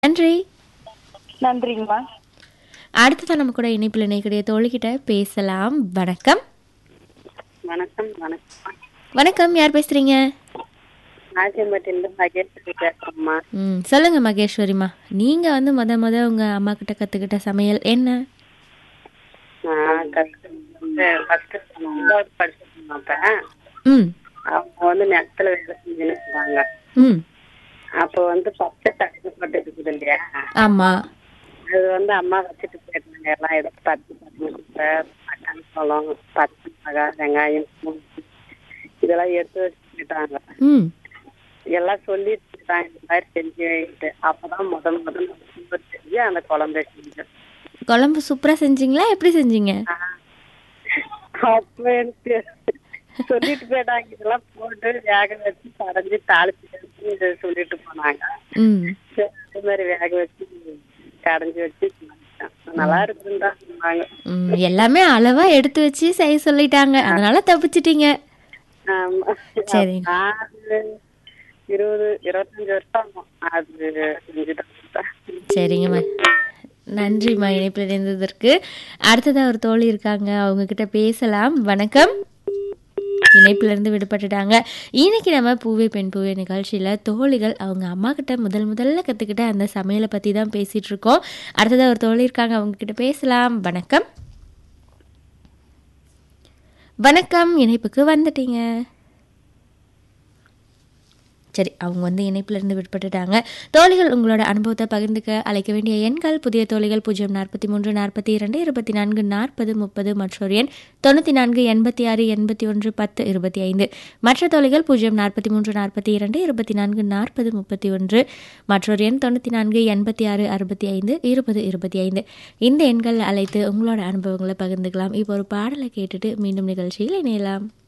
நன்றி நன்றிங்கம்மா அடுத்ததான் நம்ம கூட இணைப்பில் இணைக்கூடிய தோழிக்கிட்ட பேசலாம் வணக்கம் வணக்கம் வணக்கம் வணக்கம் யார் பேசுறீங்க ராஜம்பட்டியிலிருந்து மகேஸ்வரி பேசுறேம்மா ம் சொல்லுங்க மகேஸ்வரிமா நீங்க வந்து முத முத உங்க அம்மா கிட்ட கத்துக்கிட்ட சமையல் என்ன நான் கற்றுக்கிட்டு ஃபஸ்ட்டு ஒன்பதாவது படிச்சிருந்தேன் அப்போ ம் அவங்க வந்து நிலத்துல வேலை செஞ்சுன்னு இருந்தாங்க ம் அப்போ வந்து பச்சை தட்டு போட்டு இருக்குது இல்லையா ஆமா அது வந்து அம்மா வச்சுட்டு போயிருந்தாங்க எல்லாம் எடுத்து பச்சை தட்டு தக்காளி பழம் பச்சை மிளகாய் வெங்காயம் பூண்டு இதெல்லாம் எடுத்து வச்சு போயிட்டாங்க ம் எல்லாம் சொல்லிட்டு போயிட்டாங்க இந்த மாதிரி செஞ்சு வைட்டு அப்பதான் முத முதல் சூப்பர் செஞ்சு அந்த குழம்பு செஞ்சேன் குழம்பு சூப்பரா செஞ்சீங்களா எப்படி செஞ்சீங்க அப்ப எனக்கு சொல்லிட்டு போயிட்டாங்க இதெல்லாம் போட்டு வேக வச்சு கரைஞ்சி தாளிச்சு வச்சு இதை சொல்லிட்டு போனாங்க ம் சரி, அதே மாதிரி வேக வச்சு கரைஞ்சி வச்சு சமைச்சேன். நல்லா இருக்குதுன்னு தான் சொன்னாங்க ம், எல்லாமே அளவா எடுத்து வச்சு செய்ய சொல்லிட்டாங்க அதனால தப்பிச்சிட்டீங்க ஆமா. சரிங்க. ஆறு, இருபது இருபத்தஞ்சு வருஷம் ஆகும் அது செஞ்சுட்டு சரிங்கம்மா நன்றிம்மா இணைப்பில் இணைந்ததற்கு அடுத்ததா ஒரு தோழி இருக்காங்க அவங்க கிட்ட பேசலாம் வணக்கம் இணைப்புல இருந்து விடுபட்டுட்டாங்க இன்னைக்கு நம்ம பூவே பெண் பூவே நிகழ்ச்சியில தோழிகள் அவங்க அம்மா கிட்ட முதல் முதல்ல கத்துக்கிட்ட அந்த சமையலை பத்தி தான் பேசிட்டு இருக்கோம் அடுத்ததா ஒரு தோழி இருக்காங்க அவங்க கிட்ட பேசலாம் வணக்கம் வணக்கம் இணைப்புக்கு வந்துட்டீங்க சரி அவங்க வந்து இணைப்புல இருந்து விடுபட்டுட்டாங்க தோழிகள் உங்களோட அனுபவத்தை பகிர்ந்துக்க அழைக்க வேண்டிய எண்கள் புதிய தோழிகள் பூஜ்ஜியம் நாற்பத்தி மூன்று நாற்பத்தி இரண்டு இருபத்தி நான்கு நாற்பது முப்பது மற்றொரு எண் தொண்ணூற்றி நான்கு எண்பத்தி ஆறு எண்பத்தி ஒன்று பத்து இருபத்தி ஐந்து மற்ற தோழிகள் பூஜ்ஜியம் நாற்பத்தி மூன்று நாற்பத்தி இரண்டு இருபத்தி நான்கு நாற்பது முப்பத்தி ஒன்று மற்றொரு எண் தொண்ணூற்றி நான்கு எண்பத்தி ஆறு அறுபத்தி ஐந்து இருபது இருபத்தி ஐந்து இந்த எண்கள் அழைத்து உங்களோட அனுபவங்களை பகிர்ந்துக்கலாம் இப்போ ஒரு பாடலை கேட்டுட்டு மீண்டும் நிகழ்ச்சியில் இணையலாம்